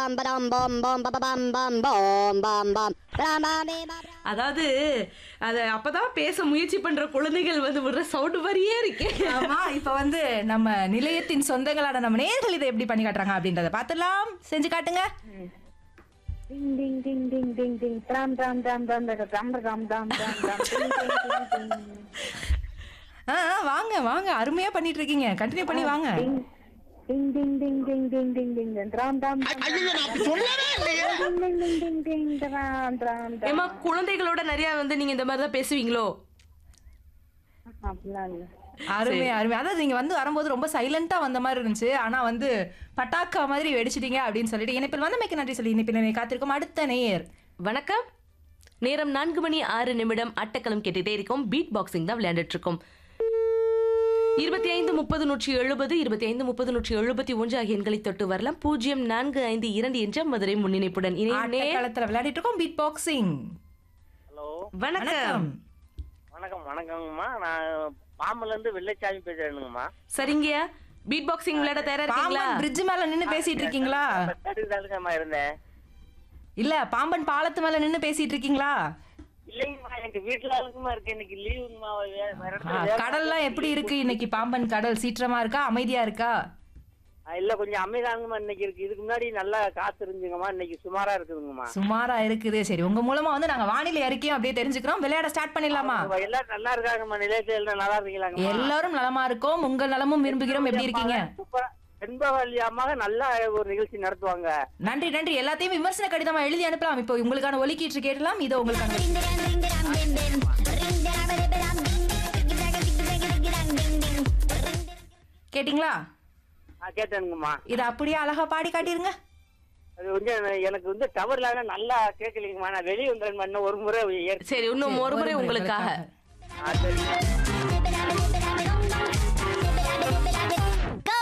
bam bam bam bam bam bam bam bam bam bam bam bam bam அதாவது அத அப்பதான் பேச முயற்சி பண்ற குழந்தைகள் வந்து விடுற சவுண்ட் மாதிரியே இருக்கு ஆமா இப்ப வந்து நம்ம நிலையத்தின் சொந்தங்களான நம்ம நேர்கள் இதை எப்படி பண்ணி காட்டுறாங்க அப்படின்றத பார்த்துலாம் செஞ்சு காட்டுங்க Ding ding ding ding ding ding drum drum drum drum drum drum drum drum drum drum ding ding ding ding ஆ ஆ, வாங்க வாங்க அருமையா பண்ணிட்டு இருக்கீங்க கண்டினியூ பண்ணி வாங்க ding ding ding ding ding ding ding ding ding drum drum drum ding ding ding ding ding drum drum drum ஏமா குழந்தைகளோட நிறைய வந்து நீங்க இந்த மாதிரி தான் பேசுவீங்களோ அப்படிலாம் இல்ல அருமை அருமை அதாவது நீங்க வந்து வரும்போது ரொம்ப சைலண்டா வந்த மாதிரி இருந்துச்சு ஆனா வந்து பட்டாக்கா மாதிரி வெடிச்சிட்டீங்க அப்படின்னு சொல்லிட்டு இணைப்பில் வந்து மிக்க நன்றி சொல்லி இணைப்பில் என்னை காத்திருக்கும் அடுத்த நேயர் வணக்கம் நேரம் நான்கு மணி ஆறு நிமிடம் அட்டக்களம் கேட்டுட்டே இருக்கோம் பீட் பாக்ஸிங் தான் விளையாண்டுட்டு இருக்கோம் இருபத்தி ஐந்து முப்பது நூற்றி எழுபது இருபத்தி ஐந்து முப்பது நூற்றி எழுபத்தி ஒன்று ஆகிய எண்களை தொட்டு வரலாம் பூஜ்ஜியம் நான்கு ஐந்து இரண்டு என்ற மதுரை முன்னிணைப்புடன் இணையும் நேர் களத்துல விளையாடிட்டு இருக்கோம் பீட் பாக்ஸிங் ஹலோ வணக்கம் வணக்கம் வணக்கங்கம்மா நான் பாம்புல இருந்து வெள்ளைச்சாமி பேசுறேனுங்கம்மா சரிங்கய்யா பீட் பாக்ஸிங் விளையாட தயாரா இருக்கீங்களா பாம்பன் பிரிட்ஜ் மேல நின்னு பேசிட்டு இருக்கீங்களா தாலுங்கம்மா இருந்தேன் இல்ல பாம்பன் பாலத்து மேல நின்னு பேசிட்டு இருக்கீங்களா இல்லைங்கம்மா எனக்கு வீட்டுல இருக்குமா இருக்கு இன்னைக்கு லீவுங்கம்மா வேற வேற ஆ, இடத்துல வேலை கடல்லாம் எப்படி இருக்கு இன்னைக்கு பாம்பன் கடல் சீற்றமா இருக்கா அமைதியா இருக்கா ஆ, இல்ல கொஞ்சம் அமைதாங்கம்மா இன்னைக்கு இருக்கு இதுக்கு முன்னாடி நல்லா காத்து இருந்துங்கம்மா இன்னைக்கு சுமாரா இருக்குதுங்கம்மா சுமாரா இருக்குது சரி உங்க மூலமா வந்து நாங்க வானிலை அறிக்கையும் அப்படியே தெரிஞ்சுக்கிறோம் விளையாட ஸ்டார்ட் பண்ணிடலாமா உங்க எல்லாரும் நல்லா இருக்காங்கம்மா நிலையத்தில் எல்லாம் நல்லா இருக்கீங்களாங்கம்மா எல்லாரும் நலமா இருக்கோம் உங்கள் நலமும் விரும்புகிறோம் எப்படி இருக்கீங்க சூப்பரா செண்பகவல்லியமாக நல்லா ஒரு நிகழ்ச்சி நடத்துவாங்க நன்றி நன்றி எல்லாத்தையும் விமர்சன கடிதமா எழுதி அனுப்பலாம் இப்போ உங்களுக்கான ஒலிக்கீற்று கேட்டலாம் இதோ உங்களுக்கான கேட்டிங்களா ஆ கேட்டேனுங்கம்மா இதை அப்படியே அழகா பாடி காட்டிருங்க அது வந்து எனக்கு வந்து டவர் இல்லாத நல்லா கேட்கலீங்கம்மா நான் வெளியே வந்துடுறேன் இன்னும் ஒரு முறை ஏற்- சரி இன்னும் ஒரு முறை உங்களுக்காக ஆ, சரிங்க. go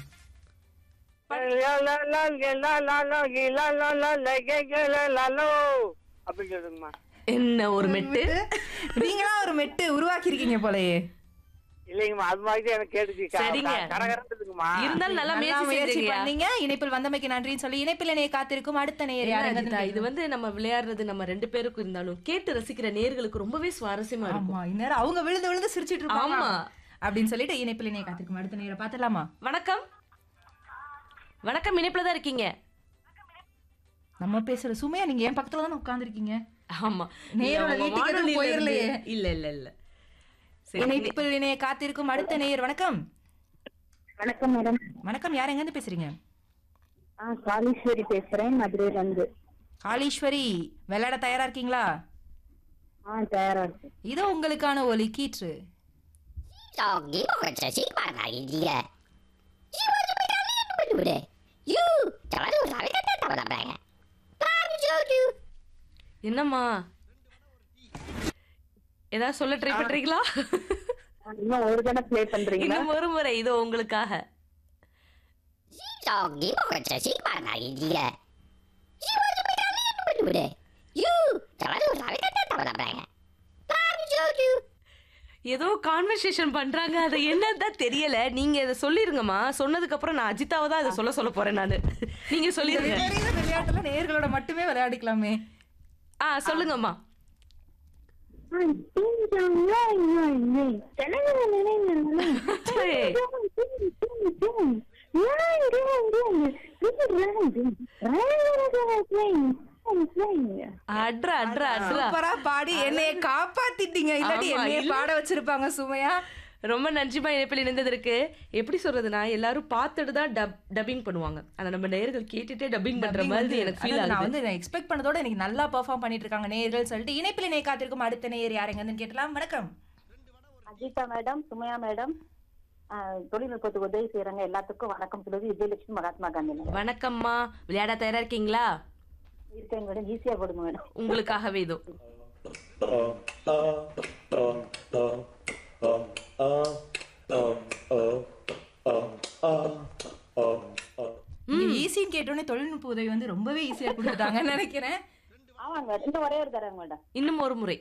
லா, லா, லா, லா, லா, லா, லா, லா, லா, லா, லா, கே, கே, லா, லா, லோ. அப்படின்னு சொல்லுங்கம்மா என்ன ஒரு மெட்டு நீங்களா ஒரு மெட்டு உருவாக்கி இருக்கீங்க போலயே இல்லைங்கம்மா அது மாதிரி தான் எனக்கு கேட்டுச்சு க- சரிங்க. க- கரகரத்துக்குங்கம்மா இருந்தாலும் நல்லா நல்லா முயற்சி முயற்சி செஞ்சீங்க பண்ணீங்க இணைப்பில் வந்தமைக்கு நன்றின்னு சொல்லி இணைப்பில் என்னைய காத்திருக்கும் அடுத்த நேயர் என்ன யாருங்க அஜிதா, இது வந்து நம்ம விளையாடுறது நம்ம ரெண்டு பேருக்கும் இருந்தாலும் கேட்டு ரசிக்கிற நேர்களுக்கு ரொம்பவே சுவாரஸ்யமா இருக்கும் ஆமா இந்நேரம் அவங்க விழுந்து விழுந்து சிரிச்சிட்டு இருப்பாங்க ஆமா. அப்படின்னு சொல்லிட்டு இணைப்பில் என்னைய காத்திருக்கும் அடுத்த நேயரை பாத்துடலாமா வணக்கம் வணக்கம் இணைப்புல தான் இருக்கீங்க நம்ம பேசுற சுமையா நீங்க என் பக்கத்துல தானே உட்கார்ந்துருக்கீங்க ஆமா நேரோட நீங்க வீட்டுக்கு எதுவும் வானொலியில போயிரலையே. இருந்து- இல்ல இல்ல இல்ல சரி இணைப்பில் இணைய காத்திருக்கும் அடுத்த நேயர் வணக்கம் வணக்கம் மேடம் வணக்கம் யார் எங்க இருந்து பேசுறீங்க ஆ காளீஸ்வரி பேசுறேன் மதுரையில இருந்து காளீஸ்வரி விளையாட தயாரா இருக்கீங்களா ஆ தயாரா இருக்கு இதோ உங்களுக்கான ஒலி கீற்று 저기 먹었죠 시방 아기지게 그래 유 저라도 사회 갔다 왔다 봐야 밤저주 என்னம்மா ஏதாவது சொல்ல ட்ரை பண்றீங்களா இன்னும் ஒரு தடவை ப்ளே பண்றீங்களா இன்னும் ஒரு முறை இதோ உங்களுக்காக 저기 먹었죠 시방 아기지게 그래 유 저라도 사회 갔다 왔다 봐야 밤저주 ஏதோ கான்வர்சேஷன் பண்றாங்க அது என்னதான் தெரியல நீங்க இதை சொல்லிருங்கம்மா சொன்னதுக்கு அப்புறம் நான் அஜிதாவை தான் இதை சொல்ல சொல்ல போறேன் நானு நீங்க சொல்லிருங்க தெரியுற விளையாட்டுல நேயர்களோட மட்டுமே விளையாடிக்கலாமே ஆ சொல்லுங்கம்மா சரி. அட்ரா அட்ரா அட்ரா சூப்பரா பாடி என்னைய காப்பாத்திட்டீங்க இல்லாட்டி ஆமா, என்னைய இல்ல. பாட வச்சிருப்பாங்க சுமையா ரொம்ப நன்றிமா இணைப்பில் இணைந்ததற்கு எப்படி சொல்றதுன்னா எல்லாரும் பார்த்துட்டு தான் டப் டப்பிங் பண்ணுவாங்க ஆனா நம்ம நேயர்கள் கேட்டுட்டே டப்பிங் பண்ற Dubbing மாதிரி வந்து- எனக்கு ஃபீல் அதாவது நான் ஆகுது வந்து எக்ஸ்பெக்ட் பண்ணதோட எனக்கு நல்லா பெர்ஃபார்ம் பண்ணிட்டு இருக்காங்க நேயர்கள் சொல்லிட்டு இணைப்பில் இணைய காத்திருக்கும் அடுத்த நேயர் யாருங்கன்னு கேட்டலாம் வணக்கம் அஜிதா மேடம் சுமையா மேடம் ஆ, தொழில்நுட்பத்துக்கு உதவி செய்யறாங்க எல்லாத்துக்கும் வணக்கம் சொல்லுது விஜயலட்சுமி மகாத்மா காந்தி மேடம் வணக்கம்மா விளையாட தயாரா இருக்கீங்களா இருக்கேன் மேடம் ஈஸியா போடுங்க மேடம் உங்களுக்காகவே இதோ ஈஸின்னு கேட்டோன்னே தொழில்நுட்ப உதவி வந்து ரொம்பவே ஈஸியா கொடுத்துட்டாங்கன்னு நினைக்கிறேன் ஆமாங்க இன்னும் ஒரே ஒரு தரேங்க மேடம் இன்னும் ஒரு முறை